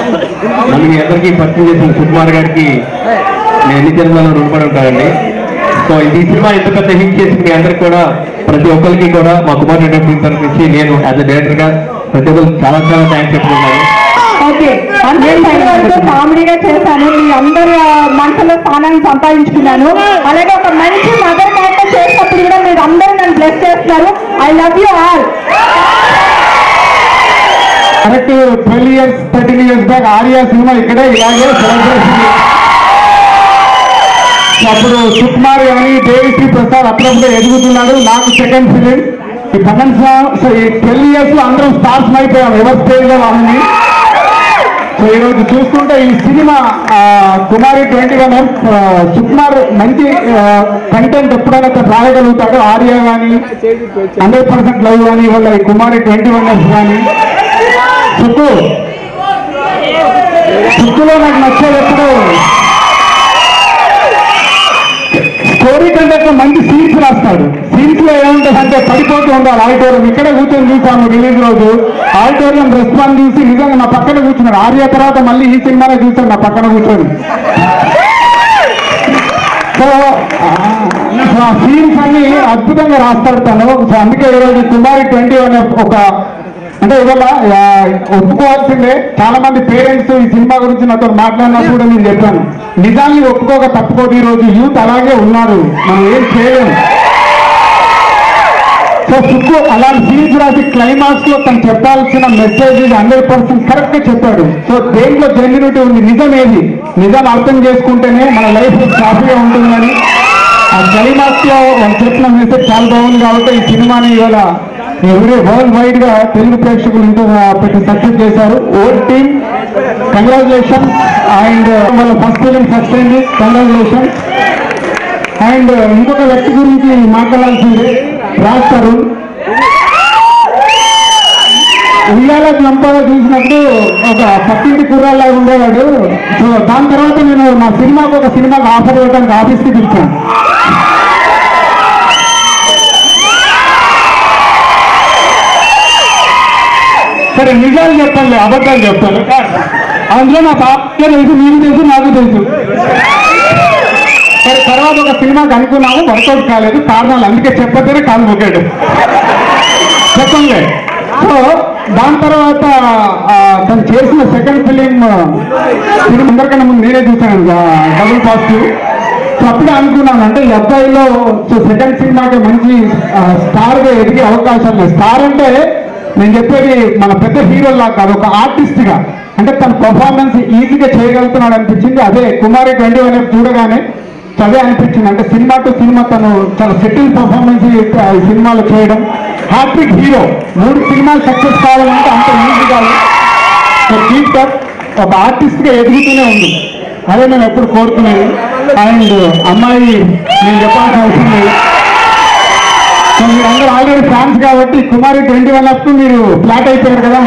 నన్ను మీ అందరికీ పరిచయం చేసిన సుకుమార్ గారికి నేను ఎన్ని జన్మలను రుణపడి ఉంటానండి సో ఈ సినిమా ఎంత పెద్ద హిట్ చేసి మీ అందరికి కూడా ప్రతి ఒక్కరికి కూడా మా కుమార్ రెడ్డి టీం తరఫు నుంచి నేను యాజ్ అ డైరెక్టర్ గా ప్రతి ఒక్కరికి చాలా చాలా థ్యాంక్స్ చెప్పుకున్నాను ఓకే వరకు కామెడీగా చేశాను మీ అందరి ఆ, మనసులో స్థానాన్ని సంపాదించుకున్నాను అలాగే ఒక మంచి మదర్ క్యారెక్టర్ చేసినప్పుడు కూడా మీరు అందరూ నన్ను బ్లెస్ చేస్తున్నారు I love you all correct twelve years thirteen years back Arya cinema ఇక్కడే ఇలాగే సెలబ్రేషన్ అప్పుడు సుకుమార్ కానీ దేవిశ్రీ ప్రసాద్ అప్పుడప్పుడు ఎదుగుతున్నాడు నాకు సెకండ్ ఫిలిం ఈ సెకండ్ సో ఈ ట్వెల్వ్ ఇయర్స్ లో అందరం స్టార్స్ అయిపోయాం ఎవరి స్టేజ్ లో వాళ్ళని సో ఈరోజు చూసుకుంటే ఈ సినిమా ఆ, కుమారి ట్వంటీ వన్ సుకుమార్ మంచి కంటెంట్ ఎప్పుడైనా రాయగలుగుతాడు ఆర్య కానీ హండ్రెడ్ పర్సెంట్ లవ్ కానీ వాళ్ళ ఈ కుమారి ట్వంటీ వన్ ఎఫ్ కానీ సుక్కు సుక్కులో నాకు నచ్చేది ఎప్పుడు స్టోరీ కంటే ఎక్కువ మంచి సీన్స్ రాస్తాడు సీన్స్ లో ఏముంటుంది అంటే పడిపోతూ ఉండాలి ఆడిటోరియం ఇక్కడే కూర్చొని చూసాము రిలీజ్ రోజు ఆడిటోరియం రెస్పాన్స్ చూసి నిజంగా నా పక్కన కూర్చున్నాడు ఆర్య తర్వాత మళ్ళీ ఈ సినిమానే చూసాను నా పక్కన కూర్చొని సో ఆ సీన్స్ అన్ని అద్భుతంగా రాస్తాడు తను సో అందుకే ఈరోజు కుమారి ట్వంటీ వన్ ఒక అంటే ఇవాళ ఆ, ఒప్పుకోవాల్సిందే చాలా మంది పేరెంట్స్ ఈ సినిమా గురించి నాతో మాట్లాడినప్పుడు కూడా నేను చెప్పాను నిజాన్ని ఒప్పుకోక తప్పుకోదు ఈ రోజు యూత్ అలాగే ఉన్నారు మనం ఏం చేయలేము సో సుక్కు అలాంటి సీన్స్ రాసి క్లైమాక్స్ లో తను చెప్పాల్సిన మెసేజ్ హండ్రెడ్ పర్సెంట్ కరెక్ట్ గా చెప్పాడు సో దేంట్లో జెన్యునిటీ ఉంది నిజం ఏది నిజం అర్థం చేసుకుంటేనే మన లైఫ్ హ్యాపీగా ఉంటుందని ఆ క్లైమాక్స్ లో వాళ్ళు చెప్పిన మెసేజ్ చాలా బాగుంది కాబట్టి ఈ సినిమాని ఇవాళ ఎవరి వరల్డ్ వైడ్ గా తెలుగు ప్రేక్షకులు ఇంత పెట్టి సక్సెస్ చేశారు ఓల్డ్ టీమ్ కంగ్రాచులేషన్ అండ్ వాళ్ళ ఫస్ట్ ఫిలిం ఫస్ట్ అయింది కంగ్రాచులేషన్ అండ్ ఇంకొక వ్యక్తి గురించి మాట్లాడాల్సింది రాజ్ తరుణ్ ఉయ్యాల లంపగా చూసినప్పుడు ఒక పక్కింటి కుర్రాళ్ళ ఉండేవాడు సో దాని తర్వాత నేను నా సినిమాకు ఒక సినిమాకి ఆఫర్ ఇవ్వడానికి ఆఫీస్కి పిలిచాను సరే నిజాలు చెప్పండి అబద్ధాలు చెప్తాను అందులో నా పాప తెలుసు నీకు తెలుసు నాకు తెలుసు సరే తర్వాత ఒక సినిమాకి అనుకున్నాము వర్కౌట్ కాలేదు కారణాలు అందుకే చెప్పద్దనే కాలు మొక్కాడు చెప్పండి సో దాని తర్వాత ఆ, తను చేసిన సెకండ్ ఫిలిం ఫిలిం అందరికన్నా ముందు నేనే చూశాను డబుల్ పాజిటివ్ సో అప్పుడే అనుకున్నాను అంటే ఈ అబ్బాయిలో సో సెకండ్ సినిమాకి మంచి స్టార్ గా ఎదిగే అవకాశాలు ఉన్నాయి స్టార్ అంటే నేను చెప్పేది మన పెద్ద హీరోలా కాదు ఒక ఆర్టిస్ట్ గా అంటే తన పర్ఫార్మెన్స్ ఈజీగా చేయగలుగుతున్నాడు అనిపించింది అదే కుమారి ట్వంటీ వన్ చూడగానే సో అదే అనిపించింది అంటే సినిమా టు సినిమా తను చాలా సెటిల్ పర్ఫార్మెన్స్ ఈ సినిమాలో చేయడం హ్యాట్రిక్ హీరో మూడు సినిమాలు సక్సెస్ కావాలంటే అంత ఈజీ కాదు సో కీప్ దట్ ఒక ఆర్టిస్ట్ గా ఎదుగుతూనే ఉంది అదే నేను ఎప్పుడు కోరుకునేది అండ్ అమ్మాయి నేను చెప్పాల్సిన అవసరం లేదు సో మీరు అందరూ ఆల్రెడీ ఫ్యాన్స్ కాబట్టి కుమారి ట్వంటీ వన్ అప్ మీరు ఫ్లాట్ అయిపోయారు కదా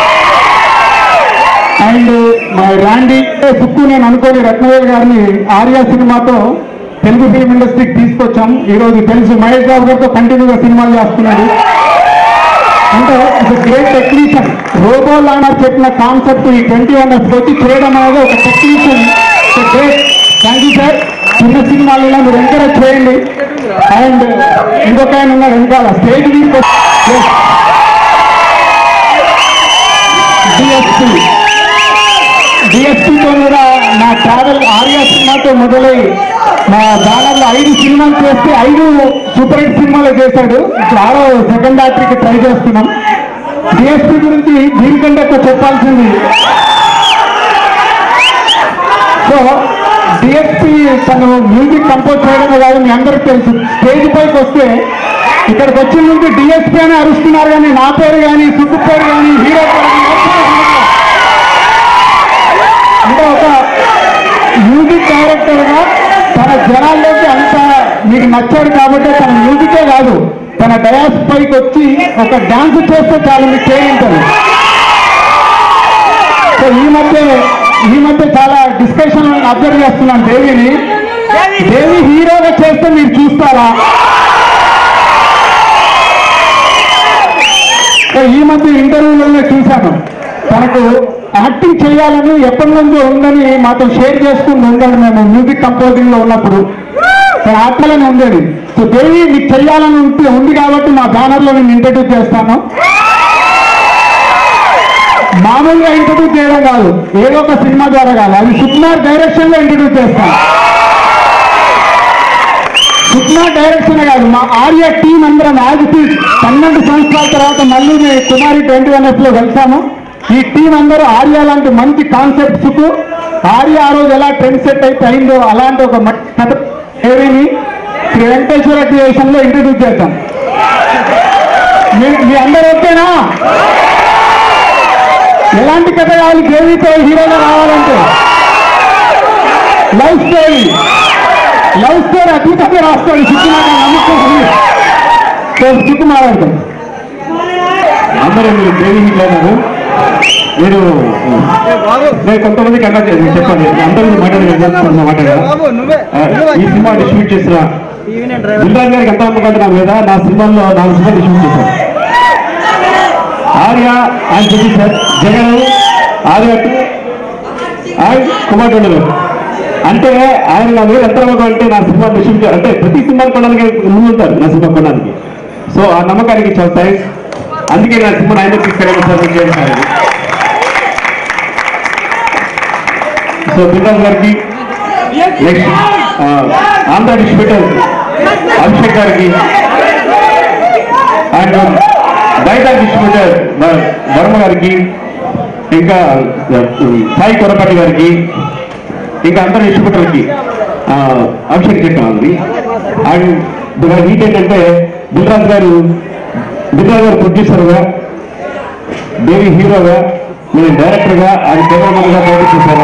అండ్ మా రాండి సుక్కు నేను అనుకోని రత్నవేల్ గారిని ఆర్యా సినిమాతో తెలుగు ఫిల్మ్ ఇండస్ట్రీకి తీసుకొచ్చాం ఈ రోజు తెలుసు మహేష్ బాబు గారితో కంటిన్యూగా సినిమాలు చేస్తున్నాడు అంటే గ్రేట్ టెక్నీషియన్ రోబో లానా చెప్పిన కాన్సెప్ట్ ఈ ట్వంటీ వన్ వచ్చి చేయడం అనేది ఒక technician great thank you sir చిన్న సినిమాలలో మీరు ఎంకరేజ్ చేయండి అండ్ ఇంకొక ఆయన ఉన్నారు వెనకాల స్టేజ్ డిఎస్పీ డిఎస్పీతో కూడా నా ట్రావెల్ ఆర్యా సినిమాతో మొదలై మా బ్యానర్లో ఐదు సినిమాలు చేస్తే ఐదు సూపర్ హిట్ సినిమాలు చేశాడు ఇప్పుడు ఆరో సెకండ్ యాత్రికి ట్రై చేస్తున్నాం డిఎస్పీ గురించి దీనికంటే ఎక్కువ చెప్పాల్సింది సో డిఎస్పీ తను మ్యూజిక్ కంపోజ్ చేయడమే కాదు మీ అందరికి తెలుసు స్టేజ్ పైకి వస్తే ఇక్కడికి వచ్చిన నుంచి డిఎస్పీ అని అరుస్తున్నారు కానీ నా పేరు కానీ సుక్కు పేరు కానీ హీరో పేరు కానీ ఎవరి పేరు అనట్లేదు. అంటే ఒక మ్యూజిక్ డైరెక్టర్ గా తన జనాల్లోకి అంత మీకు నచ్చాడు కాబట్టి తన మ్యూజికే కాదు తన డయాస్ పైకి వచ్చి ఒక డాన్స్ చేస్తే చాలు మీకు చేయింటారు సో ఈ మధ్య ఈ మధ్య చాలా డిస్కషన్ అబ్జర్వ్ చేస్తున్నాను దేవిని దేవి హీరోగా చేస్తే మీరు చూస్తారా సో ఈ మధ్య ఇంటర్వ్యూలోనే చూశాను తనకు యాక్టింగ్ చేయాలని ఎప్పటి నుంచో ఉందని మాతో షేర్ చేసుకుని ఉండాలి మేము మ్యూజిక్ కంపోజింగ్ లో ఉన్నప్పుడు ఆటలని ఉండేది సో దేవి మీకు చేయాలని ఉంటే ఉంది కాబట్టి మా బ్యానర్ లో నేను ఇంట్రడ్యూస్ చేస్తాను మామూలుగా ఇంట్రడ్యూస్ చేయడం కాదు ఏదో ఒక సినిమా ద్వారా కాదు అది సుకుమార్ డైరెక్షన్ లో ఇంట్రడ్యూస్ చేస్తాను సుకుమార్ డైరెక్షన్ కాదు మా ఆర్య టీం అందరం యాజ్ ఇట్ ఈస్ పన్నెండు సంవత్సరాల తర్వాత మళ్ళీ మేము కుమారి ట్వంటీ వన్ ఎఫ్ లో కలిసాము ఈ టీం అందరూ ఆర్య లాంటి మంచి కాన్సెప్ట్స్ కు ఆర్య ఆ రోజు ఎలా ట్రెండ్ సెట్ అయితే అయిందో అలాంటి ఒక మంచి కథ ఏవిని శ్రీ వెంకటేశ్వర క్రియేషన్ లో ఇంట్రడ్యూస్ చేద్దాం మీ- మీ అందరూ ఓకేనా ఎలాంటి కథ కావాలి దేవితో హీరోగా రావాలంటే లవ్ స్టోరీ లవ్ స్టోరీ అద్భుతంగా రాస్తాడు సుకుమార్ నమ్మకం ఉంది. సో సుకుమార్ అంటే అందరూ మీరు దేవి హిట్ అయినారు మీరు నేను కొంతమందికి అన్నా చేసి చెప్పండి అందరూ మాట్లాడారు మాట్లాడారు ఈ సినిమా డిస్ట్రిబ్యూట్ చేసిన దిల్రాజ్ గారికి ఎంత నమ్మకం నా మీద నా సినిమాల్లో నాలుగు సినిమా డిస్ట్రిబ్యూట్ చేశాను Arya and Sudheer sir Jagan Arya two and Kumar టోండలు అంటే ఆయన నా మీద ఎంత నమ్మకం అంటే నా సినిమా డిస్ట్రిబ్యూట్ అంటే ప్రతి సినిమా కొనడానికి ముందు ఉంటారు నా సినిమా కొనడానికి సో ఆ నమ్మకానికి చాలా థ్యాంక్స్ అందుకే నా సినిమా ఆయన తీసుకెళ్ళి సార్ చేశారు సో దిల్రాజ్ గారికి నెక్స్ట్ ఆంధ్ర డిస్ట్రిబ్యూటర్ అభిషేక్ గారికి అండ్ బయట డిస్ట్రిబ్యూటర్ వ- వర్మ గారికి ఇంకా సాయి కొరపాటి గారికి ఇంకా అందరు డిస్ట్రిబ్యూటర్కి ఆ, అభిషేక్ చెప్పాలి అండ్ ఇక్కడ హీట్ ఏంటంటే దిల్రాజ్ గారు దిల్రాజ్ గారు ప్రొడ్యూసర్గా దేవి హీరోగా నేను డైరెక్టర్గా ఆయన కెమెరామన్గా పోటీ చేశాను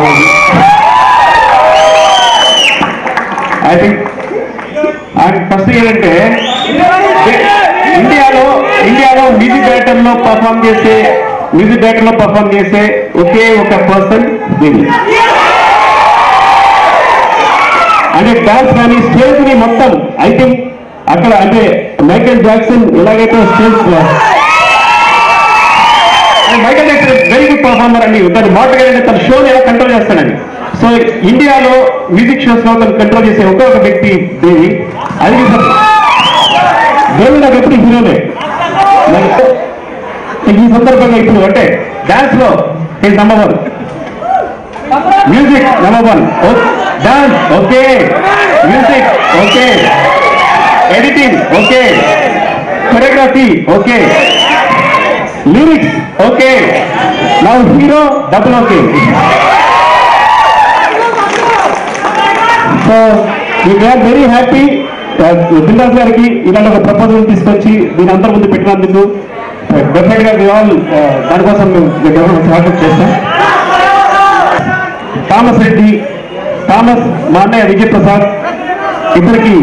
ఐ థింక్ అండ్ ఫస్ట్ ఏంటంటే ఇండియాలో ఇండియాలో మ్యూజిక్ డైరెక్టర్ లో పర్ఫామ్ చేసే మ్యూజిక్ డైరెక్టర్ లో పర్ఫామ్ చేసే ఒకే ఒక పర్సన్ దేవి అంటే డాన్స్ కానీ స్టేజ్ ని మొత్తం ఐ థింక్ అక్కడ అంటే మైకేల్ జాక్సన్ ఎలాగైతే stage Michael Jackson very good performer అండి తను మాట్లాడే తన షోని ఎలా కంట్రోల్ చేస్తాడండి సో ఇండియాలో మ్యూజిక్ షోస్ లో తను కంట్రోల్ చేసే ఒకే ఒక వ్యక్తి దేవి అది దేవి నాకు ఎప్పుడు హీరోనే నాకు ఈ సందర్భంగా ఇప్పుడు అంటే డాన్స్ లో is number one music number one dance okay music okay editing okay choreography okay లిరిక్స్ ఓకే నా hero double okay so we're very happy Dil Raj గారికి ఇలాంటి ఒక ప్రపోజల్ తీసుకొచ్చి దీని అందరి ముందు పెట్టినందుకు డెఫినెట్ గా ఆల్ దానికోసం మేము స్వాగతం చేస్తాం థామస్ రెడ్డి థామస్ మా అన్నయ్య విజయ్ ప్రసాద్ ఇద్దరికి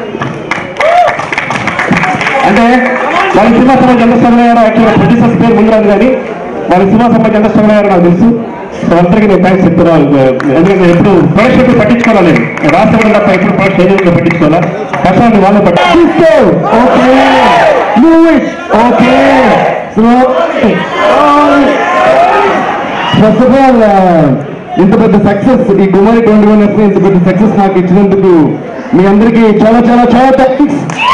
అంటే వాళ్ళ సినిమా సమాజ్ ఎంత స్ట్రగుల్ అయ్యారో యాక్చువల్గా ప్రొడ్యూసర్స్ పేరు ముందు రాదు కానీ వాళ్ళ సినిమా సమాజ్ ఎంత స్ట్రగుల్ అయ్యారో నాకు తెలుసు సో అందరికీ నేను థ్యాంక్స్ చెప్తున్నాను ఎందుకంటే ఎప్పుడు ప్రొడక్షన్ ఎప్పుడు పట్టించుకోవాలి నేను రాష్ట్రం తప్ప ఎప్పుడు ప్రొడక్షన్ ఏదైనా పట్టించుకోవాలా కష్టాన్ని వాళ్ళు పట్టించుకో okay okay first of all ఇంత పెద్ద సక్సెస్ ఈ కుమారి ట్వంటీ వన్ ఎఫ్ ఇంత పెద్ద సక్సెస్ నాకు ఇచ్చినందుకు మీ అందరికీ చాలా చాలా చాలా థ్యాంక్స్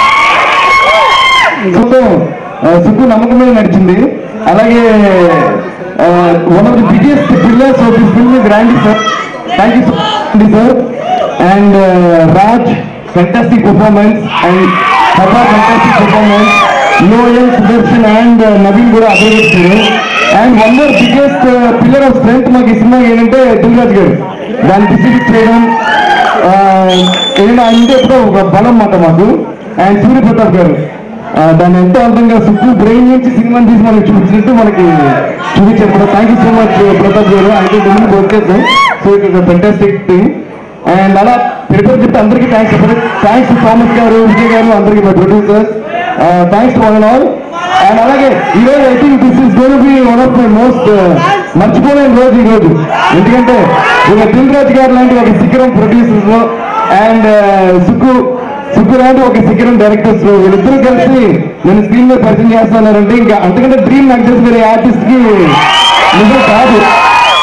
సుక్కు నమ్మకం మీద నడిచింది అలాగే one of the biggest pillars of this film is Randy sir thank you so sir and Raj fantastic performance and Sabha fantastic performance లోయల్ సుదర్శన్ అండ్ నవీన్ కూడా అభివృద్ధి and one more biggest pillar of strength మాకు ఈ సినిమా ఏంటంటే దిల్రాజ్ గారు దాన్ని డిస్ట్రిబ్యూట్ చేయడం ఆ, ఏంటంటే ఆయన ఉంటే ఎప్పుడో ఒక బలం మాట మాకు అండ్ సూర్యప్రతాప్ గారు ఆ, దాన్ని ఎంతో అందంగా సుప్పు బ్రెయిన్ నుంచి సినిమాని తీసి మనకి చూపించినట్టు మనకి చూపించారు కూడా thank you so much Pratap గారు అయితే ముందు వచ్చేద్దాం so it is fantastic thing and అలా పెరిపేరు చెప్తే అందరికీ థ్యాంక్స్ చెప్పారు థ్యాంక్స్ టు థామస్ గారు విజయ్ గారు అందరికీ మా producers thanks to one all and అలాగే ఈ రోజు I think this is gonna be one of my most మర్చిపోలేని రోజు ఈ రోజు ఎందుకంటే ఒక దిల్ రాజు గారు లాంటి ఒక శిఖరం ప్రొడ్యూసర్స్ లో అండ్ సుక్కు సుక్కు లాంటి ఒక శిఖరం డైరెక్టర్స్ లో వీళ్ళిద్దరూ కలిసి నేను స్క్రీన్ మీద పరిచయం చేస్తున్నారంటే ఇంకా అంతకంటే డ్రీమ్ నాకు తెలిసి వేరే ఆర్టిస్ట్ కి నిజం కాదు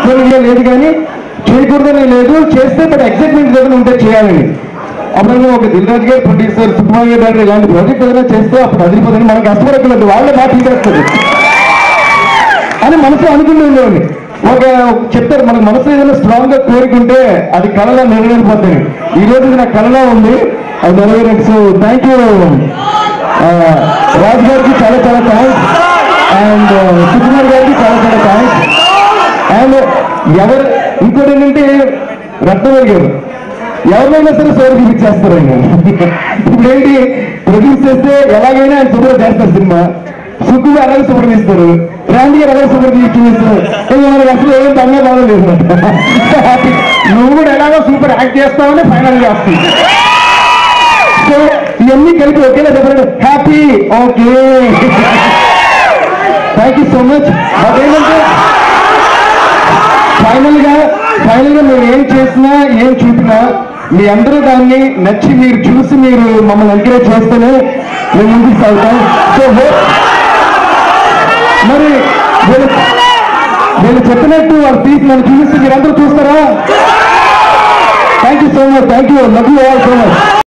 ఈక్వల్గా లేదు కానీ చేయకూడదని లేదు చేస్తే బట్ ఎగ్జైట్మెంట్ ఏదైనా ఉంటే చేయాలని అప్పుడు ఒక దిల్రాజ్ గారు ప్రొడ్యూసర్ సుకుమార్ గారు డైరెక్టర్ ఇలాంటి ప్రాజెక్ట్ ఏదైనా చేస్తే అప్పుడు అదిరిపోతుంది మనం కష్టపడక్కర్లేదు వాళ్ళే మాట తీసేస్తారు అని మనసు అనుకుంటూ ఉండేవాడిని ఒక చెప్తారు మన మనసు ఏదైనా స్ట్రాంగ్ గా కోరుకుంటే అది కళలో నెరవేరిపోతాయి ఈ రోజు ఇది నా కళలో ఉంది అది నెరవేరదు సో థ్యాంక్ యూ రాజు గారికి చాలా చాలా థ్యాంక్స్ అండ్ సుకుమార్ గారికి చాలా చాలా థ్యాంక్స్ అండ్ ఎవరు ఇంకోటి ఏంటంటే రత్నవేల్ గారు ఎవరినైనా సరే సోర్ చూపించేస్తారు ఆయన ఇప్పుడు ఏంటి ప్రొడ్యూస్ చేస్తే ఎలాగైనా ఆయన సూపర్ చేస్తారు సినిమా సుక్కు అలాగే సూపర్ తీస్తారు రాండి గారు అలాగే సూపర్ తీసి చూపిస్తారు ఇది మనకు అసలు ఏం దంగా బాగలేదు హ్యాపీ నువ్వు కూడా ఎలాగో సూపర్ యాక్ట్ చేస్తావని ఫైనల్ చేస్తుంది సో ఇవన్నీ కలిపి ఒకేలా చెప్పండి happy okay thank you so much అదేంటంటే ఫైనల్ గా ఫైనల్ గా మేము ఏం చేసినా ఏం చూపినా మీ అందరూ దాన్ని నచ్చి మీరు చూసి మీరు మమ్మల్ని ఎంకరేజ్ చేస్తేనే మేము ముందుకు సాగుతాం సో మరి వీళ్ళు వీళ్ళు చెప్పినట్టు వాళ్ళు తీసి నన్ను చూపిస్తే మీరందరూ చూస్తారా thank you so much thank you love you all so much